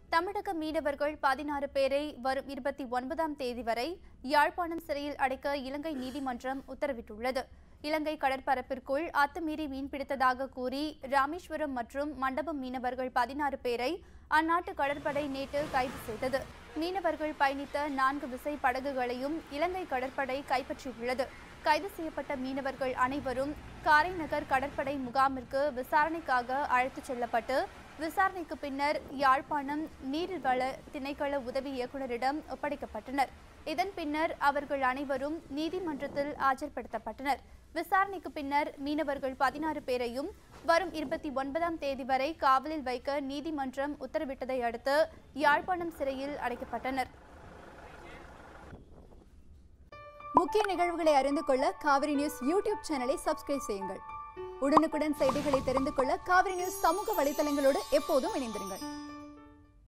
தமிழக மீனவர்கள் பதினாறு பேரை வரும் இருபத்தி ஒன்பதாம் தேதி வரை யாழ்ப்பாணம் சிறையில் அடைக்க இலங்கை நீதிமன்றம் உத்தரவிட்டுள்ளது இலங்கை கடற்பரப்பிற்குள் அத்துமீறி மீன்பிடித்ததாக கூறி ராமேஸ்வரம் மற்றும் மண்டபம் மீனவர்கள் பதினாறு பேரை அந்நாட்டு கடற்படை நேற்று கைது செய்தது மீனவர்கள் பயணித்த நான்கு விசை படகுகளையும் இலங்கை கடற்படை கைப்பற்றியுள்ளது கைது செய்யப்பட்ட மீனவர்கள் அனைவரும் காரைநகர் கடற்படை முகாமிற்கு விசாரணைக்காக அழைத்துச் செல்லப்பட்டு விசாரணைக்கு பின்னர் யாழ்ப்பாணம் நீர்வள திணைக்கள உதவி இயக்குநரிடம் ஒப்படைக்கப்பட்டனர் இதன் பின்னர் அவர்கள் அனைவரும் நீதிமன்றத்தில் ஆஜர்படுத்தப்பட்டனர் விசாரணைக்கு பின்னர் மீனவர்கள் பதினாறு பேரையும் வரும் இருபத்தி ஒன்பதாம் தேதி வரை காவலில் வைக்க நீதிமன்றம் உத்தரவிட்டதை அடுத்து யாழ்ப்பாணம் சிறையில் அடைக்கப்பட்டனர் முக்கிய நிகழ்வுகளை அறிந்து கொள்ள காவிரி நியூஸ் யூடியூப் சேனலை சப்ஸ்கிரைப் செய்யுங்கள் உடனுக்குடன் செய்திகளை தெரிந்து கொள்ள காவிரி நியூஸ் சமூக வலைதளங்களோடு எப்போதும் இணைந்திருங்கள்